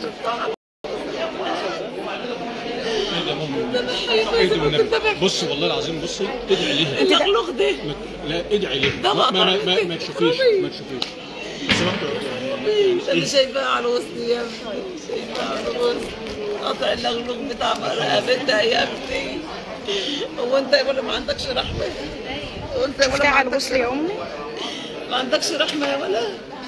الصدر بتاعها ايه ده ماما ايه ده والنبي بصي والله العظيم بصي ادعي ليها المخلوق ده ما- لا ادعي ليها ده ما, ما, ما, بقى. ما تشوفيش ما تشوفيش سمعت انا شايفاها على وسطي يا ابني شايفاها على وسطي قطع اللغلوغ بتاع رقبتها يا ابني هو انت يا ولا ما عندكش رحمه هو انت يا ولا ما تعال عندكش بص يا امي ما عندكش رحمه يا ولا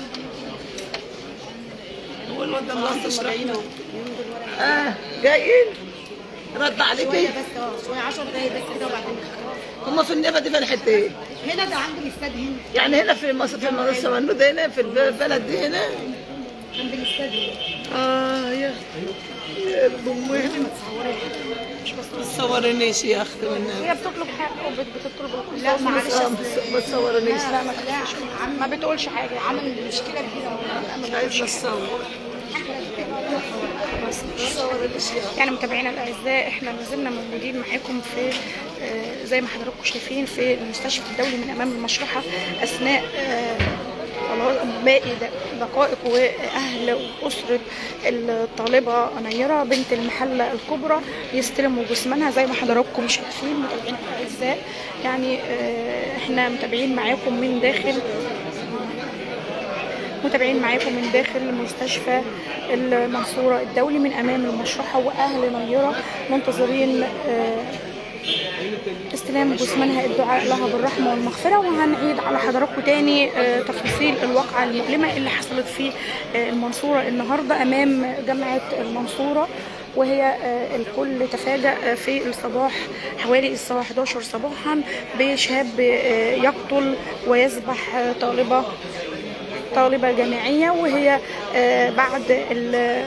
هو الواد ده ما عندوش رحمه اه جايين رد عليك شويه ايه بس اه شويه 10 دقايق بس كده وبعدين هما في النيابه دي في الحته ايه هنا ده عند الاستاد هنا يعني هنا في مصر في مصر منود هنا في البلد دي هنا عند الاستاد هنا اه يا يا رب امي ما تصورنيش يا اختي والنبي هي بتطلب حق وبتطلب لا معلش آه، أصل- ما تصورنيش لا ما تقلقش ما بتقولش حاجه عمل مشكله كبيره مش عايزه اتصور ما تصورنيش يا يعني متابعينا الاعزاء احنا ما زلنا موجودين معاكم في آه، زي ما حضراتكم شايفين في المستشفى الدولي من امام المشرحه اثناء آه، خلاص باقي د- دقائق واهل واسره الطالبه نيره بنت المحله الكبرى يستلموا جثمانها زي ما حضراتكم شايفين متابعينا الاعزاء يعني آه، احنا متابعين معاكم من داخل متابعين معاكم من داخل مستشفى المنصورة الدولي من أمام المشرحة وأهل نيرة منتظرين آه، استلام جثمانها الدعاء لها بالرحمة والمغفرة وهنعيد على حضراتكم تاني آه، تفاصيل الواقعة المؤلمة اللي حصلت في آه، المنصورة النهاردة أمام جامعة المنصورة وهي آه، الكل تفاجأ آه، في الصباح حوالي الساعة 11 صباحا بشاب آه، يقتل ويذبح آه، طالبة طالبة جامعية وهي آه، بعد ال-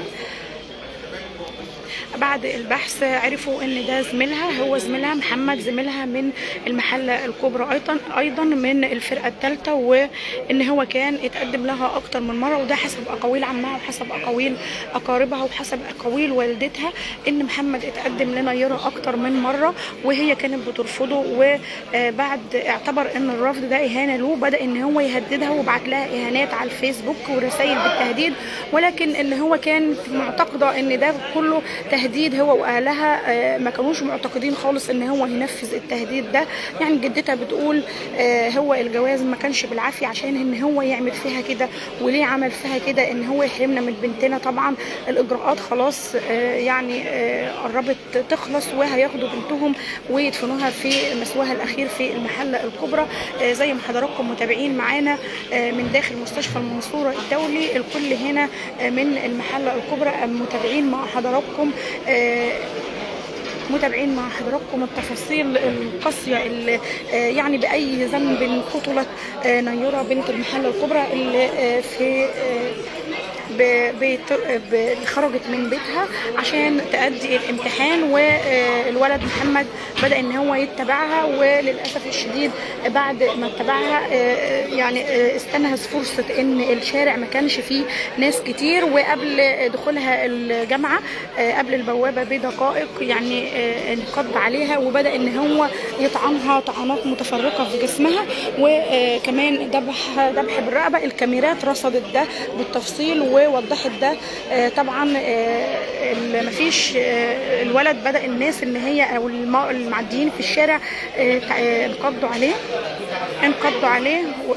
بعد البحث عرفوا ان ده زميلها هو زميلها محمد زميلها من المحله الكبرى ايضا ايضا من الفرقه الثالثه وان هو كان اتقدم لها اكتر من مره وده حسب اقاويل عمها وحسب اقاويل اقاربها وحسب اقاويل والدتها ان محمد اتقدم لنيره اكتر من مره وهي كانت بترفضه وبعد اعتبر ان الرفض ده اهانه له بدا ان هو يهددها وبعت لها اهانات على الفيسبوك ورسائل بالتهديد ولكن ان هو كانت معتقده ان ده كله تهديد هو واهلها آه، ما كانوش معتقدين خالص ان هو هينفذ التهديد ده يعني جدتها بتقول آه، هو الجواز ما كانش بالعافيه عشان ان هو يعمل فيها كده وليه عمل فيها كده ان هو يحرمنا من بنتنا طبعا الاجراءات خلاص آه، يعني آه، قربت تخلص وهياخدوا بنتهم ويدفنوها في مسواها الاخير في المحله الكبرى آه، زي ما حضراتكم متابعين معانا آه، من داخل مستشفى المنصوره الدولي الكل هنا آه، من المحله الكبرى آه، متابعين مع حضراتكم آه، متابعين مع حضراتكم التفاصيل القاسية اللي آه، يعني بأي ذنب قتلت آه، نيرة بنت المحلة الكبرى اللي آه، في آه، ب- بيت- ب- اللي خرجت من بيتها عشان تأدي الامتحان والولد محمد بدأ ان هو يتبعها وللأسف الشديد بعد ما اتبعها آه، يعني آه، استنهز فرصة ان الشارع ما كانش فيه ناس كتير وقبل دخولها الجامعة آه، قبل البوابة بدقائق يعني آه، انقض عليها وبدأ ان هو يطعنها طعنات متفرقة في جسمها وكمان ذبح ذبح بالرقبة الكاميرات رصدت ده بالتفصيل ووضحت ده آه، طبعا آه، ال- مفيش آه، الولد بدأ الناس ان هي او الم- المعديين في الشارع آه، تع- آه، انقضوا عليه انقضوا عليه و-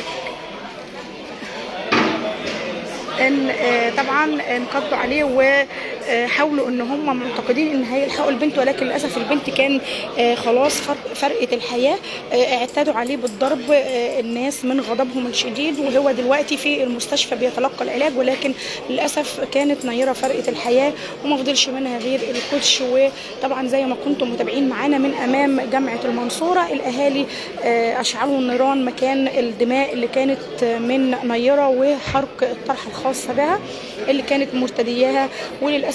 ان آه، طبعا انقضوا عليه وحاولوا ان هم معتقدين ان هيلحقوا البنت ولكن للاسف البنت كان آه، خلاص فر- فرقه الحياه آه، اعتادوا عليه بالضرب آه، الناس من غضبهم الشديد وهو دلوقتي في المستشفى بيتلقى العلاج ولكن للاسف كانت نيره فرقه الحياه وما فضلش منها غير الكوتش وطبعا زي ما كنتم متابعين معانا من امام جامعه المنصوره الاهالي آه، اشعلوا النيران مكان الدماء اللي كانت من نيره وحرق الطرحه الخاصه بها اللي كانت مرتدياها وللاسف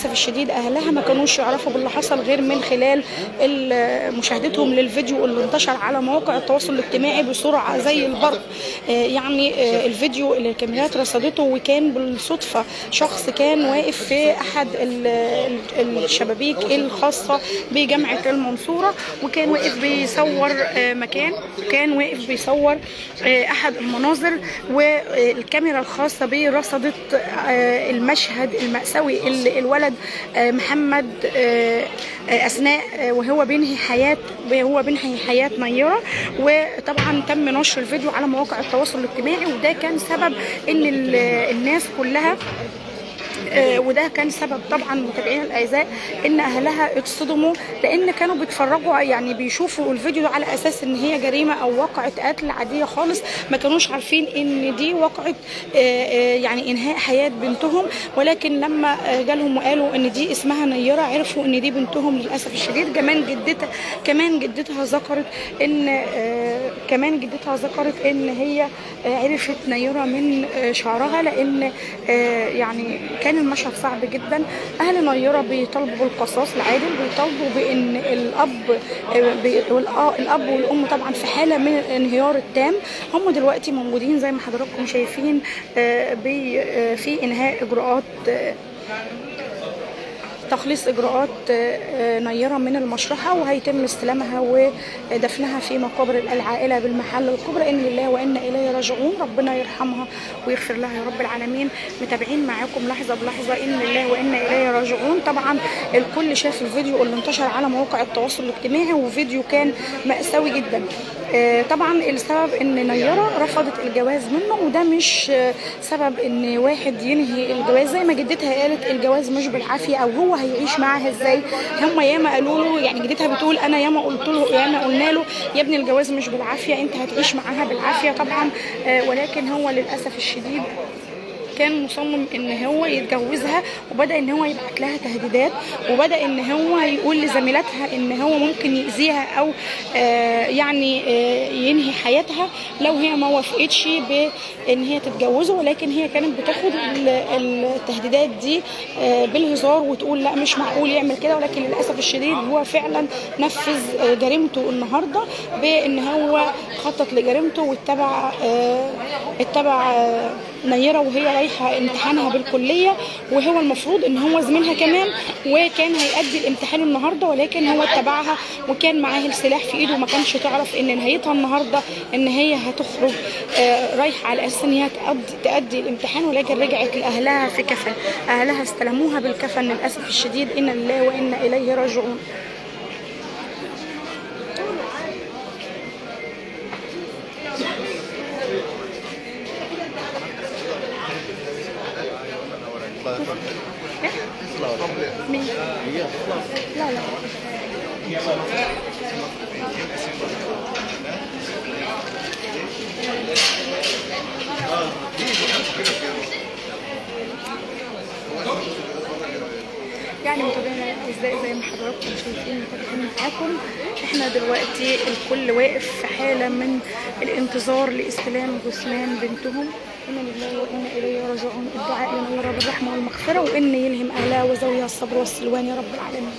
للاسف الشديد اهلها ما كانوش يعرفوا باللي حصل غير من خلال ال- مشاهدتهم للفيديو اللي انتشر على مواقع التواصل الاجتماعي بسرعه زي البرق آه، يعني آه، الفيديو اللي الكاميرات رصدته وكان بالصدفه شخص كان واقف في احد ال- ال- الشبابيك الخاصه بجامعه المنصوره وكان واقف بيصور آه، مكان كان واقف بيصور آه، احد المناظر والكاميرا الخاصه به رصدت آه، المشهد المأساوي اللي الولد آه، محمد آه، آه، اثناء آه، وهو بينهي حياه وهو بينهي حياه نيره وطبعا تم نشر الفيديو على مواقع التواصل الاجتماعي وده كان سبب ان ال- الناس كلها آه، وده كان سبب طبعا متابعين الاعزاء ان اهلها اتصدموا لان كانوا بيتفرجوا يعني بيشوفوا الفيديو ده على اساس ان هي جريمه او واقعه قتل عاديه خالص ما كانوش عارفين ان دي واقعه آه، آه، يعني انهاء حياه بنتهم ولكن لما آه، جالهم وقالوا ان دي اسمها نيره عرفوا ان دي بنتهم للاسف الشديد كمان جدتها كمان جدتها ذكرت ان آه، كمان جدتها ذكرت ان هي آه، عرفت نيره من آه، شعرها لان آه، يعني كان المشهد صعب جدا اهل نيره بيطالبوا بالقصاص العادل بيطالبوا بان الاب آه، بي- والآ- الاب والام طبعا في حاله من الانهيار التام هم دلوقتي موجودين زي ما حضراتكم شايفين آه، بي- آه، في انهاء اجراءات آه، تخليص اجراءات آه، آه، نيره من المشرحه وهيتم استلامها ودفنها في مقابر العائله بالمحل الكبرى ان لله وانا اليه راجعون ربنا يرحمها ويغفر لها يا رب العالمين متابعين معاكم لحظه بلحظه ان لله وانا اليه راجعون طبعا الكل شاف الفيديو اللي انتشر على مواقع التواصل الاجتماعي وفيديو كان مأساوي جدا آه، طبعا السبب ان نيره رفضت الجواز منه وده مش آه، سبب ان واحد ينهي الجواز زي ما جدتها قالت الجواز مش بالعافيه او هو هيعيش معاها ازاي هم ياما قالوا له يعني جدتها بتقول انا ياما قلت له ياما قلنا له يا ابني الجواز مش بالعافيه انت هتعيش معاها بالعافيه طبعا آه، ولكن هو للاسف الشديد كان مصمم ان هو يتجوزها وبدا ان هو يبعت لها تهديدات وبدا ان هو يقول لزميلاتها ان هو ممكن يأذيها او آه يعني آه ينهي حياتها لو هي ما وافقتش بان هي تتجوزه ولكن هي كانت بتاخد ال- التهديدات دي آه بالهزار وتقول لا مش معقول يعمل كده ولكن للاسف الشديد هو فعلا نفذ آه جريمته النهارده بان هو خطط لجريمته واتبع آه اتبع آه نيره وهي رايحه امتحانها بالكليه وهو المفروض ان هو زميلها كمان وكان هيأدي الامتحان النهارده ولكن هو اتبعها وكان معاه السلاح في ايده وما كانش تعرف ان نهايتها النهارده ان هي هتخرج آه، رايحه على اساس ان هي تأدي, تأدي الامتحان ولكن رجعت لاهلها في كفن اهلها استلموها بالكفن للاسف الشديد ان لله وانا اليه راجعون مين؟ لا لا يعني متابعينا الاعزاء زي ما حضراتكم شايفين متابعين معاكم احنا دلوقتي الكل واقف في حاله من الانتظار لاستلام جثمان بنتهم انا لله وانا اليه راجعون الدعاء لنا رب الرحمه والمغفره وان يلهم اهلها وزوجها الصبر والسلوان يا رب العالمين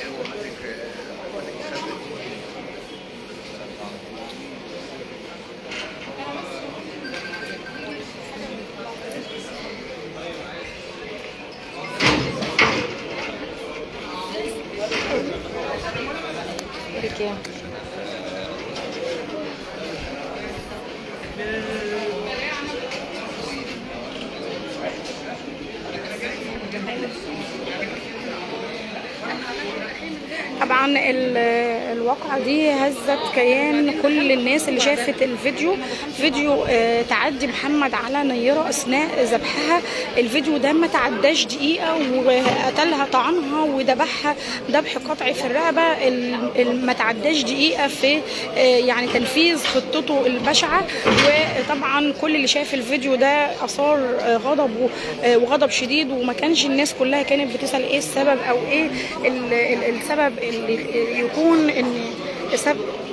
طبعا ال- الواقعة دي هزت كيان كل الناس اللي شافت الفيديو فيديو آه، تعدي محمد على نيرة أثناء ذبحها الفيديو ده ما تعداش دقيقة وقتلها طعنها وذبحها ذبح قطعي في الرقبة ال- ال- ما تعداش دقيقة في آه، يعني تنفيذ خطته البشعة وطبعا كل اللي شاف الفيديو ده أثار آه، غضب و- آه، وغضب شديد وما كانش الناس كلها كانت بتسأل ايه السبب او ايه ال- ال- السبب اللي يكون ان سبب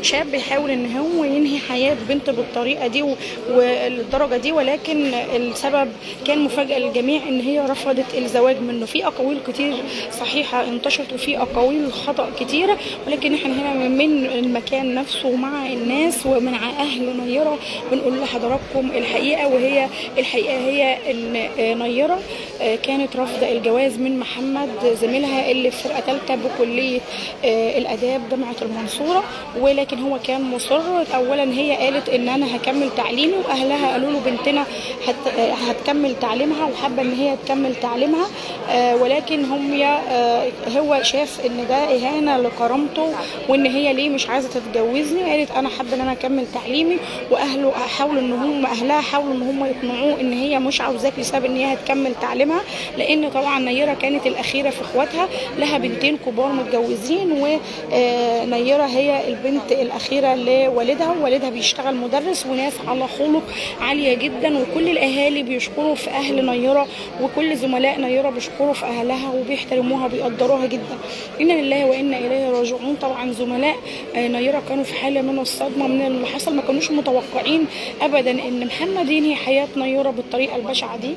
شاب بيحاول ان هو ينهي حياه بنت بالطريقه دي و- والدرجه دي ولكن السبب كان مفاجاه للجميع ان هي رفضت الزواج منه في اقاويل كتير صحيحه انتشرت وفي اقاويل خطا كتيره ولكن احنا هنا من المكان نفسه مع الناس ومع اهل نيره بنقول لحضراتكم الحقيقه وهي الحقيقه هي ان نيره كانت رافضه الجواز من محمد زميلها اللي في فرقه ثالثه بكليه الاداب جامعه المنصوره ولكن هو كان مصر اولا هي قالت ان انا هكمل تعليمي واهلها قالوا له بنتنا هت هتكمل تعليمها وحابه ان هي تكمل تعليمها آه، ولكن هم آه، هو شاف ان ده اهانه لكرامته وان هي ليه مش عايزه تتجوزني قالت انا حابه ان انا اكمل تعليمي واهله حاولوا ان هم اهلها حاولوا ان هم يقنعوه ان هي مش عاوزاك لسبب ان هي هتكمل تعليمها لان طبعا نيره كانت الاخيره في اخواتها لها بنتين كبار متجوزين ونيره هي البنت الاخيره لوالدها ووالدها بيشتغل مدرس وناس على خلق عاليه جدا وكل الاهالي بيشكروا في اهل نيره وكل زملاء نيره بيشكروا في اهلها وبيحترموها وبيقدروها جدا انا لله وانا اليه راجعون طبعا زملاء آه، نيره كانوا في حاله من الصدمه من اللي حصل ما كانوش متوقعين ابدا ان محمد ينهي حياه نيره بالطريقه البشعه دي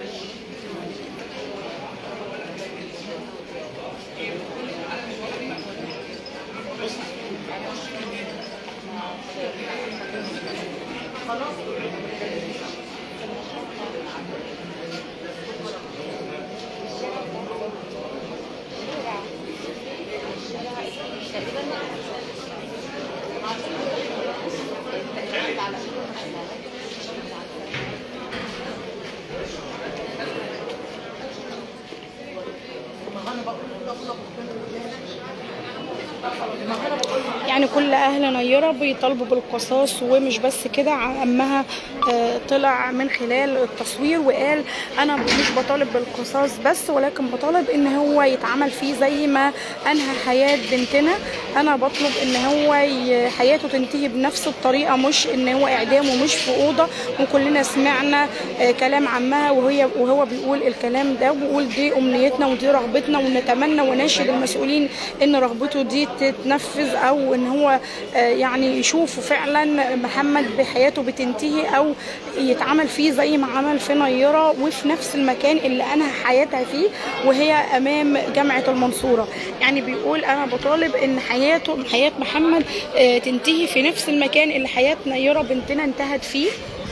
يعني كل اهل نيره بيطالبوا بالقصاص ومش بس كده عمها آه، طلع من خلال التصوير وقال انا مش بطالب بالقصاص بس ولكن بطالب ان هو يتعمل فيه زي ما انهى حياه بنتنا انا بطلب ان هو ي- حياته تنتهي بنفس الطريقه مش ان هو اعدام ومش في اوضه وكلنا سمعنا آه، كلام عمها وهي وهو بيقول الكلام ده وبيقول دي امنيتنا ودي رغبتنا ونتمنى وناشد المسؤولين ان رغبته دي تتنفذ او ان هو آه، يعني يشوفوا فعلا محمد بحياته بتنتهي او يتعمل فيه زي ما عمل في نيره وفي نفس المكان اللي انهى حياتها فيه وهي امام جامعه المنصوره يعني بيقول انا بطالب ان حياته حياه محمد آه، تنتهي في نفس المكان اللي حياه نيره بنتنا انتهت فيه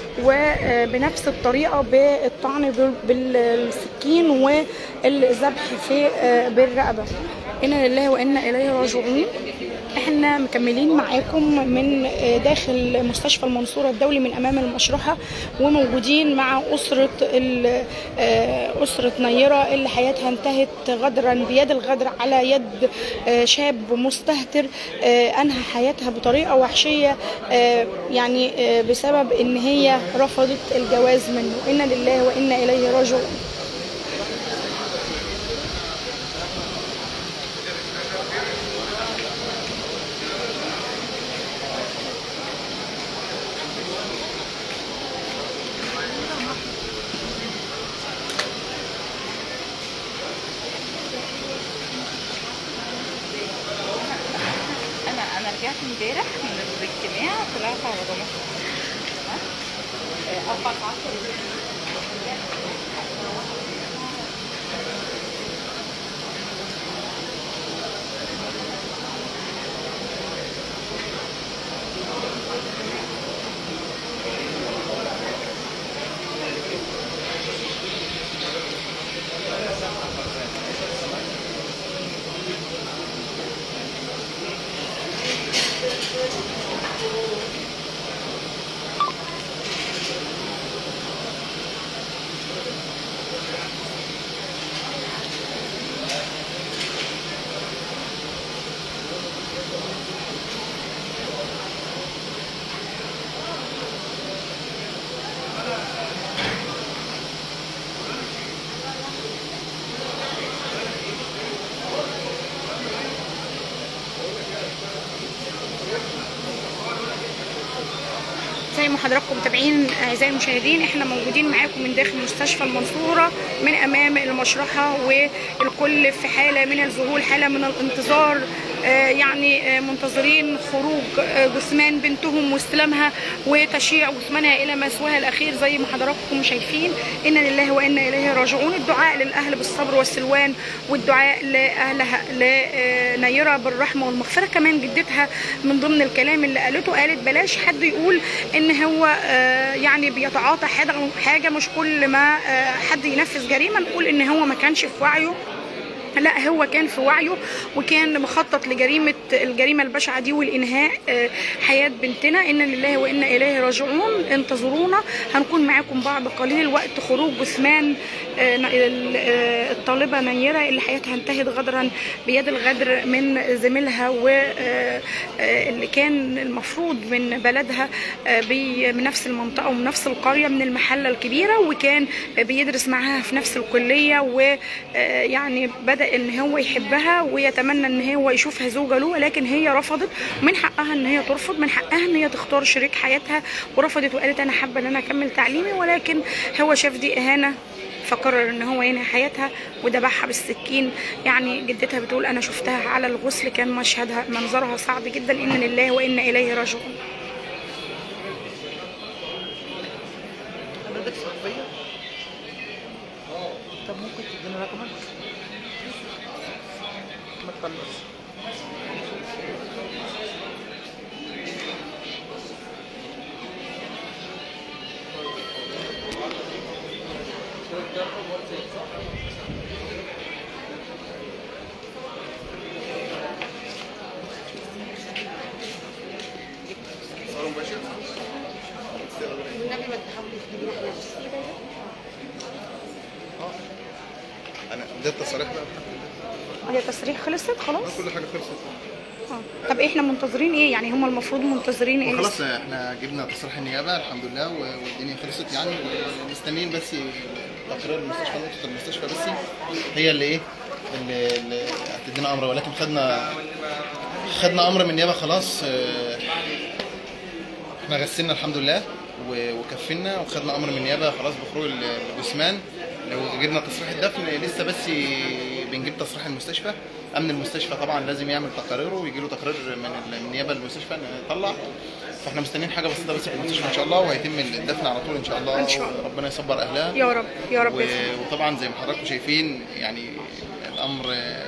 وبنفس الطريقه بالطعن بال- بالسكين والذبح في آه، بالرقبه انا لله وانا اليه راجعون احنا مكملين معاكم من آه، داخل مستشفى المنصورة الدولي من امام المشرحة وموجودين مع اسرة ال- آه، اسرة نيرة اللي حياتها انتهت غدرا بيد الغدر على يد آه، شاب مستهتر آه، انهى حياتها بطريقة وحشية آه، يعني آه، بسبب ان هي رفضت الجواز منه انا لله وانا اليه راجعون انا انا رجعت امبارح من الاجتماع طلعت على ضمانتي اربع ساعات زي ما حضراتكم متابعين اعزائي المشاهدين احنا موجودين معاكم من داخل مستشفى المنصوره من امام المشرحه والكل في حاله من الذهول حاله من الانتظار آه، يعني آه، منتظرين خروج آه، جثمان بنتهم واستلامها وتشييع جثمانها الى مثواها الاخير زي ما حضراتكم شايفين انا لله وانا اليه راجعون الدعاء للاهل بالصبر والسلوان والدعاء لاهلها لنيره بالرحمه والمغفره كمان جدتها من ضمن الكلام اللي قالته قالت بلاش حد يقول ان هو آه، يعني بيتعاطى حاجه حاجه مش كل ما آه، حد ينفذ جريمه نقول ان هو ما كانش في وعيه لا هو كان في وعيه وكان مخطط لجريمه الجريمه البشعه دي والانهاء آه، حياه بنتنا انا لله وانا اليه راجعون انتظرونا هنكون معاكم بعد قليل وقت خروج جثمان آه، ن- ال- آه، الطالبه نيره اللي حياتها انتهت غدرا بيد الغدر من زميلها واللي كان المفروض من بلدها آه، بي- من نفس المنطقه ومن نفس القريه من المحله الكبيره وكان بيدرس معاها في نفس الكليه ويعني بدا ان هو يحبها ويتمنى ان هو يشوفها زوجه له ولكن هي رفضت من حقها ان هي ترفض من حقها ان هي تختار شريك حياتها ورفضت وقالت انا حابه ان انا اكمل تعليمي ولكن هو شاف دي اهانه فقرر ان هو ينهي حياتها وذبحها بالسكين يعني جدتها بتقول انا شفتها على الغسل كان مشهدها منظرها صعب جدا ان لله وانا اليه راجعون حضرتك صحفية؟ طب ممكن تدينا رقمك؟ ما تخلص والنبي ما تحاولي تجيبي خلاص انا ده التصاريح بقى هي تصريح خلصت خلاص كل حاجه خلصت آه. طب احنا منتظرين ايه يعني هم المفروض منتظرين ايه وخلاص احنا جبنا تصريح النيابه الحمد لله و- والدنيا خلصت يعني ومستنيين بس تقرير المستشفى نقطه المستشفى بس هي اللي ايه اللي, اللي هتدينا امر ولكن خدنا خدنا امر من النيابه خلاص اه، احنا غسلنا الحمد لله و- وكفلنا وخدنا امر من النيابه خلاص بخروج ال- الجثمان لو جبنا تصريح الدفن لسه بس بنجيب تصريح المستشفى امن المستشفى طبعا لازم يعمل تقاريره ويجي له تقرير من ال- من النيابه للمستشفى ان يطلع فاحنا مستنيين حاجه بسيطه بس في المستشفى ان شاء الله وهيتم الدفن على طول ان شاء الله إن شاء الله. ربنا يصبر اهلها يا رب يا رب و- يسلمك. وطبعا زي ما حضراتكم شايفين يعني الامر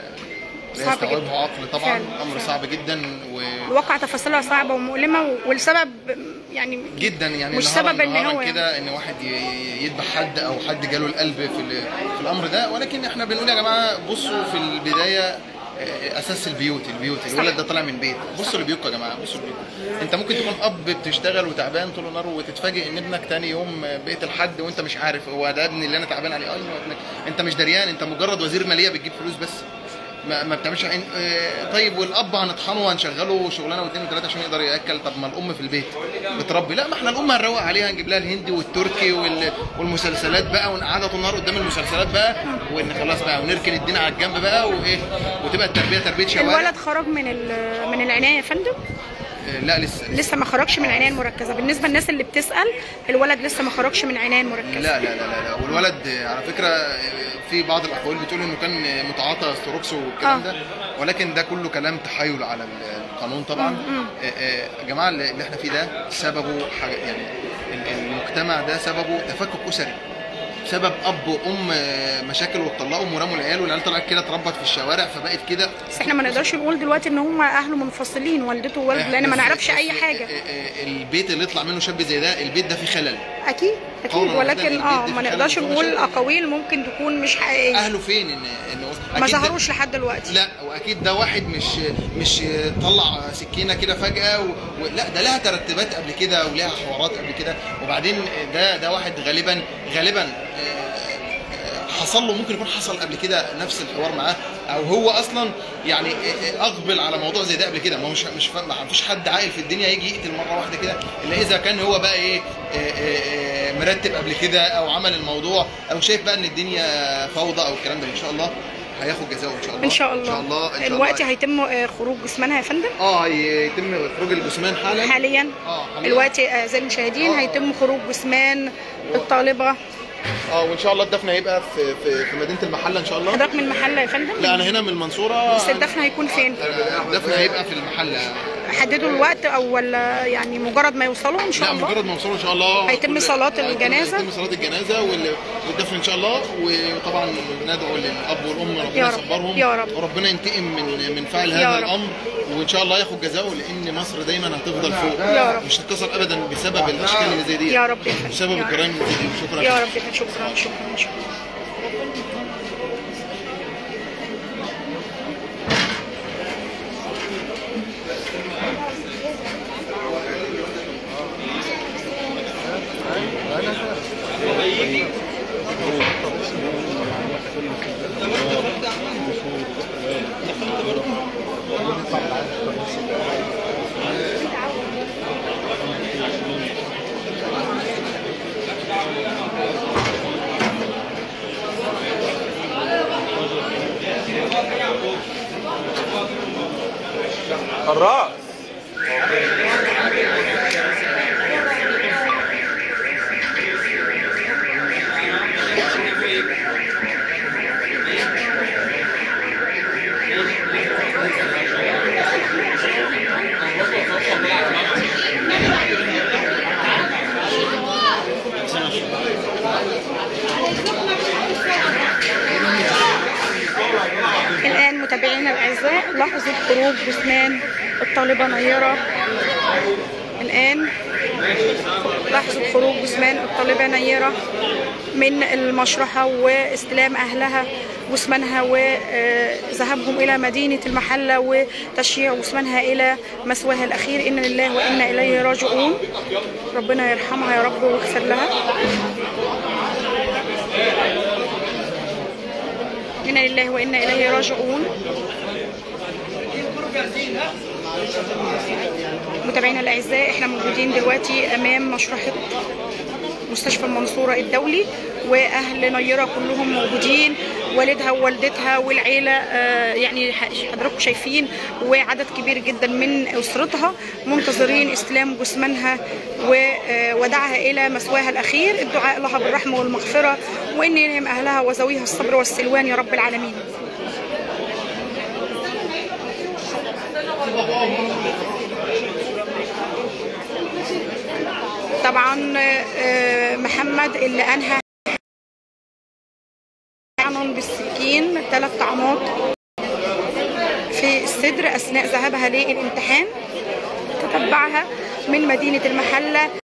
لا صعب يستوعبه جدا. عقل طبعا فعلا، امر فعلا. صعب جدا و الواقع تفاصيلها صعبه ومؤلمه والسبب يعني جدا يعني مش نهارا- سبب ان نهارا هو يعني. كده ان واحد ي- يذبح حد او حد جاله القلب في ال- في الامر ده ولكن احنا بنقول يا جماعه بصوا في البدايه آه، اساس البيوت البيوت الولد ده طالع من بيت بصوا لبيوتكم يا جماعه بصوا لبيوتكم انت ممكن تكون اب بتشتغل وتعبان طول النهار وتتفاجئ ان ابنك تاني يوم بقيت الحد وانت مش عارف هو ده ابني اللي انا تعبان عليه ايوه ابنك انت مش دريان انت مجرد وزير ماليه بتجيب فلوس بس ما, ما بتعملش عين آه، طيب والاب هنطحنه وهنشغله شغلانه واثنين وثلاثه عشان يقدر ياكل طب ما الام في البيت بتربي لا ما احنا الام هنروق عليها نجيب لها الهندي والتركي وال... والمسلسلات بقى ونقعدها طول النهار قدام المسلسلات بقى وان خلاص بقى ونركن الدين على الجنب بقى وايه وتبقى التربيه تربيه شوارع الولد خرج من ال- من العنايه يا فندم آه، لا لسه لسه ما خرجش من العنايه المركزه بالنسبه للناس اللي بتسال الولد لسه ما خرجش من العنايه المركزه لا لا لا لا, لا. والولد آه، على فكره آه، في بعض الاقوال بتقول انه كان آه، متعاطى ستروكس والكلام آه. ده ولكن ده كله كلام تحايل على القانون طبعا آه، آه، يا جماعه اللي اللي احنا فيه ده سببه حاجه يعني ال- المجتمع ده سببه تفكك اسري بسبب اب وام آه، مشاكل واتطلقوا ورموا العيال والعيال طلعت كده اتربت في الشوارع فبقت كده بس احنا ما نقدرش نقول دلوقتي ان هم اهله منفصلين والدته ووالده لان ما بس- نعرفش بس اي حاجه آه، آه، البيت اللي يطلع منه شاب زي ده البيت ده فيه خلل اكيد اكيد قولاً واحداً ولكن البيت اه ده ما فيه نقدرش خلل وفيه نقول مشاكل. اقاويل ممكن تكون مش حقيقيه اهله فين ان ان ما أكيد ده- ظهروش لحد دلوقتي لا واكيد ده واحد مش مش طلع سكينه كده فجاه و... و... لا ده لها ترتبات قبل كده ولها حوارات قبل كده وبعدين ده ده واحد غالبا غالبا آه، آه، حصل له ممكن يكون حصل قبل كده نفس الحوار معاه او هو اصلا يعني آه، آه، اقبل على موضوع زي ده قبل كده ما هو مش مش فاهم ما فيش حد عاقل في الدنيا يجي يقتل مره واحده كده الا اذا كان هو بقى ايه آه، آه، آه، مرتب قبل كده او عمل الموضوع او شايف بقى ان الدنيا فوضى او الكلام ده ان شاء الله هياخد جزاؤه ان شاء الله ان شاء الله ان شاء الله ان شاء دلوقتي الله هيتم آه، خروج جسمانها يا فندم اه يتم خروج الجثمان حالا حاليا اه حاليا دلوقتي اعزائي المشاهدين آه. هيتم خروج جثمان الطالبه اه وان شاء الله الدفن هيبقى في في, في مدينه المحله ان شاء الله حضرتك من المحله يا فندم لا انا هنا من المنصوره بس الدفن هيكون فين الدفن هيبقى في المحله حددوا الوقت او ولا يعني مجرد ما يوصلوا ان شاء لا الله مجرد ما نوصلوا ان شاء الله هيتم كل- صلاة هيتم- الجنازة؟ هيتم صلاه الجنازه وال- والدفن ان شاء الله وطبعا ندعو للاب والام يا ربنا رب، يصبرهم يا رب. وربنا ينتقم من من فاعل يا هذا رب. الامر وان شاء الله ياخد جزاؤه لان مصر دايما هتفضل فوق يا رب. مش هتتكسر ابدا بسبب الاشكال اللي زي دي يا رب يا فندم. بسبب يا رب. الجرائم اللي زي دي شكرا يا رب شكرا شكرا شكرا الراس الآن متابعينا الأعزاء لحظة خروج جثمان الطالبة نيرة الآن لحظة خروج جثمان الطالبة نيرة من المشرحة واستلام أهلها جثمانها وذهابهم إلى مدينة المحلة وتشييع جثمانها إلى مثواها الأخير إنا لله وإنا إليه راجعون ربنا يرحمها يا رب ويغفر لها إنا لله وإنا إليه راجعون متابعينا الأعزاء احنا موجودين دلوقتي أمام مشرحة مستشفى المنصورة الدولي وأهل نيرة كلهم موجودين والدها ووالدتها والعيلة آه، يعني ح- حضراتكم شايفين وعدد كبير جدا من أسرتها منتظرين استلام جثمانها ووداعها إلى مثواها الأخير الدعاء لها بالرحمة والمغفرة وإن يلهم أهلها وذويها الصبر والسلوان يا رب العالمين طبعا آه، محمد اللي أنهى طعنهم بالسكين ثلاث طعنات في الصدر أثناء ذهابها للامتحان تتبعها من مدينة المحلة